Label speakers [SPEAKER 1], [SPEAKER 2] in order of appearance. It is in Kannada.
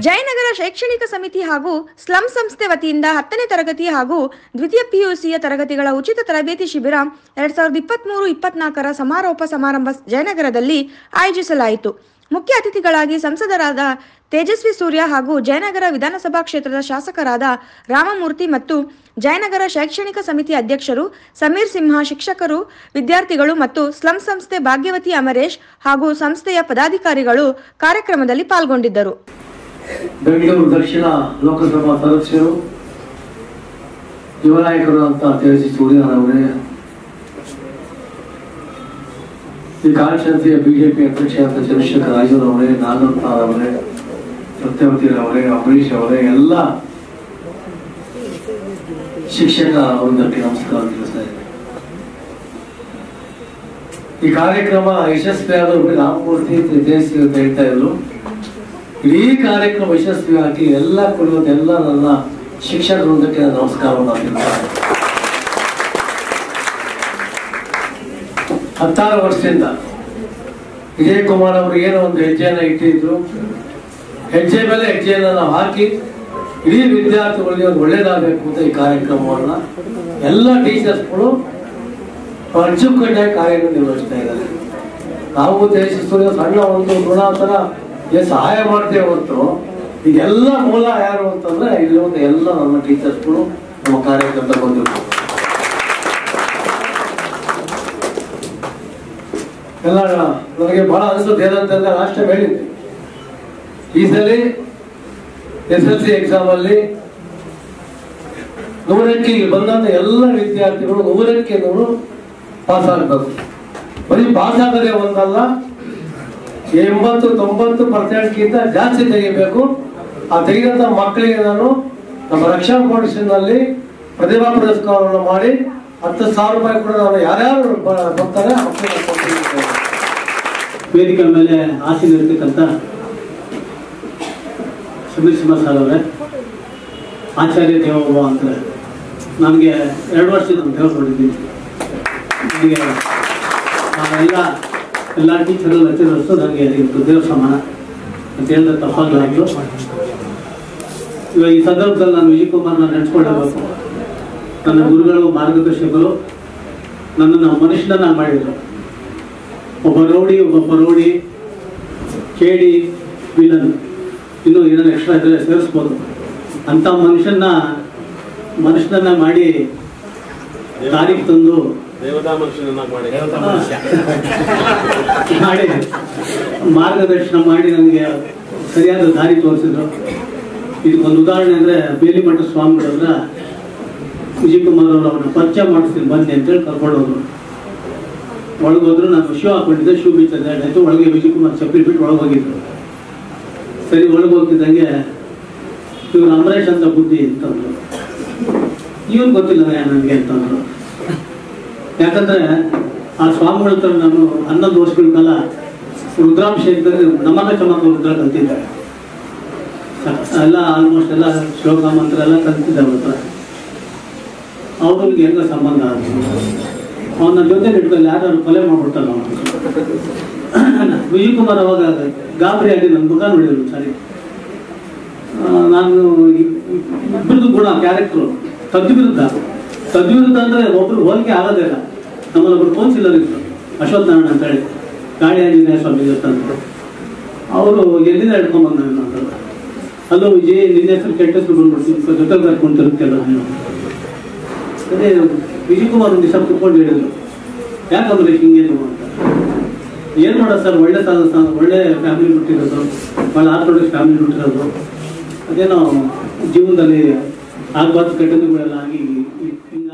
[SPEAKER 1] ಜಯನಗರ ಶೈಕ್ಷಣಿಕ ಸಮಿತಿ ಹಾಗೂ ಸ್ಲಂ ಸಂಸ್ಥೆ ವತಿಯಿಂದ ಹತ್ತನೇ ತರಗತಿ ಹಾಗೂ ದ್ವಿತೀಯ ಪಿಯುಸಿಯ ತರಗತಿಗಳ ಉಚಿತ ತರಬೇತಿ ಶಿಬಿರ ಎರಡ್ ಸಾವಿರದ ಇಪ್ಪತ್ಮೂರು ಇಪ್ಪತ್ನಾಲ್ಕರ ಸಮಾರೋಪ ಸಮಾರಂಭ ಜಯನಗರದಲ್ಲಿ ಆಯೋಜಿಸಲಾಯಿತು ಮುಖ್ಯ ಅತಿಥಿಗಳಾಗಿ ಸಂಸದರಾದ ತೇಜಸ್ವಿ ಸೂರ್ಯ ಹಾಗೂ ಜಯನಗರ ವಿಧಾನಸಭಾ ಕ್ಷೇತ್ರದ ಶಾಸಕರಾದ ರಾಮಮೂರ್ತಿ ಮತ್ತು ಜಯನಗರ ಶೈಕ್ಷಣಿಕ ಸಮಿತಿ ಅಧ್ಯಕ್ಷರು ಸಮೀರ್ ಸಿಂಹ ಶಿಕ್ಷಕರು ವಿದ್ಯಾರ್ಥಿಗಳು ಮತ್ತು ಸ್ಲಂ ಸಂಸ್ಥೆ ಭಾಗ್ಯವತಿ ಅಮರೇಶ್ ಹಾಗೂ ಸಂಸ್ಥೆಯ ಪದಾಧಿಕಾರಿಗಳು ಕಾರ್ಯಕ್ರಮದಲ್ಲಿ ಪಾಲ್ಗೊಂಡಿದ್ದರು
[SPEAKER 2] ಬೆಂಗಳೂರು ದಕ್ಷಿಣ ಲೋಕಸಭಾ ಸದಸ್ಯರು ಯುವ ನಾಯಕರು ಅಂತ ತಿಳಿಸಿ ಸೂರ್ಯನವರೇ ಈ ಕಾನ್ಸ್ಟಿಟ್ಯೂನ್ಸಿಯ ಬಿಜೆಪಿ ಅಧ್ಯಕ್ಷ ಅಂತ ಚಂದ್ರಶೇಖರ್ ರಾಜುರವರೇ ನಾಗರತ್ನಾಥ್ ಅವರೇ ಸತ್ಯವತಿರವರೇ ಅಂಬರೀಶ್ ಅವರೇ ಎಲ್ಲ ಶಿಕ್ಷಕ ವೃಂದಕ್ಕೆ ನಮಸ್ಕಾರ ತಿಳಿಸ್ತಾ ಇದ್ದೇನೆ ಈ ಕಾರ್ಯಕ್ರಮ ಯಶಸ್ವಿಯಾದ ರಾಮಮೂರ್ತಿ ತೇಜಸ್ವಿ ಅಂತ ಹೇಳ್ತಾ ಇದ್ರು ಇಡೀ ಕಾರ್ಯಕ್ರಮ ಯಶಸ್ವಿಯಾಗಿ ಎಲ್ಲ ಕುಡಿಯೋದು ಎಲ್ಲ ನನ್ನ ಶಿಕ್ಷಕ ವೃಂದಕ್ಕೆ ನಾನು ನಮಸ್ಕಾರವನ್ನು ತಿಳಿಸ್ತೇನೆ ಹತ್ತಾರು ವರ್ಷದಿಂದ ವಿಜಯ್ ಕುಮಾರ್ ಅವರು ಏನೋ ಒಂದು ಹೆಜ್ಜೆಯನ್ನ ಇಟ್ಟಿದ್ರು ಹೆಜ್ಜೆ ಮೇಲೆ ಹೆಜ್ಜೆಯನ್ನ ನಾವು ಹಾಕಿ ಇಡೀ ವಿದ್ಯಾರ್ಥಿಗಳಿಗೆ ಒಂದು ಒಳ್ಳೇದಾಗಬೇಕು ಅಂತ ಈ ಕಾರ್ಯಕ್ರಮವನ್ನ ಎಲ್ಲ ಟೀಚರ್ಸ್ಗಳು ಅಚ್ಚುಕಟ್ಟಾಗಿ ಕಾರ್ಯ ನಿರ್ವಹಿಸ್ತಾ ಇದ್ದಾರೆ ನಾವು ದೇಶಿಸುವ ಸಣ್ಣ ಒಂದು ಗುಣಾಂತರ ಏನ್ ಸಹಾಯ ಮಾಡ್ತೇವೆ ಹೊರತು ಇದೆಲ್ಲ ಮೂಲ ಯಾರು ಅಂತಂದ್ರೆ ಇಲ್ಲಿ ಒಂದು ಎಲ್ಲ ನಮ್ಮ ಟೀಚರ್ಸ್ಗಳು ನಮ್ಮ ಕಾರ್ಯಕರ್ತ ಬಂದಿರ್ತಾರೆ ಎಲ್ಲ ನನಗೆ ಬಹಳ ಅನಿಸುತ್ತೆ ಏನಂತಂದ್ರೆ ರಾಷ್ಟ್ರ ಹೇಳಿದ್ದೆ ಈ ಸಲ ಎಸ್ ಎಲ್ ಸಿ ಎಕ್ಸಾಮ್ ಅಲ್ಲಿ ನೂರಕ್ಕೆ ಇಲ್ಲಿ ಬಂದಂತ ಎಲ್ಲ ವಿದ್ಯಾರ್ಥಿಗಳು ನೂರಕ್ಕೆ ನೂರು ಪಾಸ್ ಆಗ್ಬೇಕು ಬರೀ ಪಾಸ್ ಆಗದೆ ಒಂದಲ್ಲ ಎಂಬತ್ತು ತೊಂಬತ್ತು ಪರ್ಸೆಂಟ್ಗಿಂತ ಜಾಸ್ತಿ ತೆಗಿಬೇಕು ಆ ತೆಗೆದಂತ ಮಕ್ಕಳಿಗೆ ನಾನು ನಮ್ಮ ರಕ್ಷಾ ಫೌಂಡೇಶನ್ ನಲ್ಲಿ ಪ್ರತಿಭಾ ಪುರಸ್ಕಾರವನ್ನು ಮಾಡಿ ಹತ್ತು ಸಾವಿರ ರೂಪಾಯಿ ಕೂಡ ನಾನು ಯಾರ್ಯಾರು ಬ- ಬರ್ತಾರೆ ಅವ್ರಿಗೆ ನಾನು ಕೊಡ್ತೀನಿ.
[SPEAKER 3] ವೇದಿಕೆ ಮೇಲೆ ಆಸೀನರಿರ್ತಕ್ಕಂಥ ಸಮೀರ್ ಸಿಂಹ ಸರ್ ಅವರೇ ಆಚಾರ್ಯ ದೇವೋಭವ ಅಂತಾರೆ ನನಗೆ ಎರಡು ವರ್ಷದಿಂದ ನಾನು ದೇವ್ರು ನೋಡಿದ್ದೀನಿ ನನಗೆ ನಾವೆಲ್ಲ ಎಲ್ಲ ಟೀಚರ್ ಲೆಕ್ಚರರ್ಸು ನನಗೆ ಇವತ್ತು ದೇವ್ರ ಸಮಾನ ಅಂತ ಹೇಳಿದ್ರೆ ತಪ್ಪಾಗಲಾರ್ದು ಇವಾಗ ಈ ಸಂದರ್ಭದಲ್ಲಿ ನಾನು ವಿಜಯ್ ಕುಮಾರ್ನ ನೆನೆಸ್ಕೊಳ್ಳಬೇಕು ನನ್ನ ಗುರುಗಳು ಮಾರ್ಗದರ್ಶಕರು ನನ್ನನ್ನು ಮನುಷ್ಯನನ್ನ ಮಾಡಿದರು ಒಬ್ಬ ರೌಡಿ ಒಬ್ಬ ಪರೌಡಿ ಕೇಡಿ ವಿಲನ್ ಇನ್ನು ಏನಾದ್ರು ಎಕ್ಸ್ಟ್ರಾ ಇದ್ರೆ ಸೇರಿಸ್ಬೋದು ಅಂತ ಮನುಷ್ಯನ ಮನುಷ್ಯನನ್ನ ಮಾಡಿ ದಾರಿಗೆ ತಂದು
[SPEAKER 4] ದೇವತಾ ಮನುಷ್ಯನನ್ನ ಮಾಡಿ
[SPEAKER 3] ಮಾಡಿ ಮಾರ್ಗದರ್ಶನ ಮಾಡಿ ನನಗೆ ಸರಿಯಾದ ದಾರಿ ತೋರಿಸಿದ್ರು ಇದಕ್ಕೊಂದು ಉದಾಹರಣೆ ಅಂದ್ರೆ ಬೇಲಿಮಠ ಸ್ವಾಮಿಗಳವ್ರ ವಿಜಯ್ ಕುಮಾರ್ ಅವರು ಅವ್ರನ್ನ ಪರಿಚಯ ಮಾಡಿಸ್ತೀನಿ ಬನ್ನಿ ಅಂತೇಳಿ ಕರ್ಕೊಂಡು ಹೋದ್ರು ಒಳಗೋದ್ರು ನಾನು ಶೂ ಹಾಕೊಂಡಿದ್ದೆ ಶೂ ಬಿಚ್ಚದೆ ಆಯ್ತು ಒಳಗೆ ವಿಜಯ್ ಕುಮಾರ್ ಚಪ್ಪಲಿ ಬಿಟ್ಟು ಒಳಗೆ ಹೋಗಿದ್ರು ಸರಿ ಒಳಗೆ ಹೋಗ್ತಿದ್ದಂಗೆ ಇವ್ರು ಅಮರೇಶ್ ಅಂತ ಬುದ್ಧಿ ಅಂತಂದ್ರು ಇವನ್ ಗೊತ್ತಿಲ್ಲ ನನಗೆ ಅಂತಂದ್ರು ಯಾಕಂದ್ರೆ ಆ ಸ್ವಾಮಿಗಳ ಹತ್ರ ನಾನು ಹನ್ನೊಂದು ವರ್ಷಗಳ ಕಾಲ ರುದ್ರಾಂಶ ಇದ್ದರೆ ನಮನ ಚಮಕ ರುದ್ರ ಕಲ್ತಿದ್ದೆ ಎಲ್ಲ ಆಲ್ಮೋಸ್ಟ್ ಎಲ್ಲ ಶ್ಲೋಕ ಮಂತ್ರ ಎಲ್ಲ ಕಲ್ತಿದ್ದೆ ಅವ್ರ ಹತ್ರ ಅವ್ರಿಗೆ ಹೆಂಗ ಸಂಬಂಧ ಆಯ್ತು ಅವನ ಜೊತೆ ಇಟ್ಕೊಂಡು ಯಾರು ಕೊಲೆ ಮಾಡ್ಬಿಡ್ತಾರ ವಿಜಯ್ ಕುಮಾರ್ ಅವಾಗ ಗಾಬರಿ ಆಗಿ ನನ್ನ ಮುಖ ನೋಡಿದ್ರು ಸರಿ ಆ, ನಾನು ಇಬ್ಬರದು ಗುಣ ಕ್ಯಾರೆಕ್ಟ್ರು ತದ್ವಿರುದ್ಧ ತದ್ವಿರುದ್ಧ ಅಂದ್ರೆ ಒಬ್ರು ಹೋಲಿಕೆ ಆಗೋದೇ ಇಲ್ಲ ನಮ್ಮಲ್ಲಿ ಒಬ್ರು ಕೌನ್ಸಿಲರ್ ಇದ್ರು ಅಶ್ವಥ್ ನಾರಾಯಣ ಅಂತ ಹೇಳಿ ಗಾಳಿ ಆಂಜನೇಯ ಸ್ವಾಮಿ ಇರ್ತಂತ ಅವರು ಎಲ್ಲಿಂದ ಹಿಡ್ಕೊಂಡ್ ಬಂದ ಅಂತ ಅಲ್ಲೋ ವಿಜಯ್ ನಿನ್ನ ಹೆಸರು ಕೆಟ್ಟ ಹೆಸರು ಬಂದ್ಬಿಡ್ತೀನಿ ಜೊತೆ ಕರ್ಕೊಂತಿರುತ್ತೆಲ್ಲ ನೀನು ಅದೇ ವಿಜಯ್ ಕುಮಾರ್ ಒಂದು ದಿವಸ ಕುತ್ಕೊಂಡು ಹೇಳಿದ್ರು ಯಾಕಂದ್ರೆ ಹಿಂಗೆ ನೀವು ಅಂತ ಏನ್ ಮಾಡೋದು ಸರ್ ಒಳ್ಳೆ ಸಾಧ ಸಾಧ- ಒಳ್ಳೆ ಫ್ಯಾಮಿಲಿ ಬಿಟ್ಟಿರೋದು ಭಾಳ ಆರ್ಥೋಡಕ್ಸ್ ಫ್ಯಾಮಿಲಿ ಬಿಟ್ಟಿರೋದು ಅದೇನೋ ಜೀವನದಲ್ಲಿ ಆಗ್ಬಾರ್ದು ಘಟನೆಗಳೆಲ್ಲ ಆಗಿ ಹಿಂಗೆ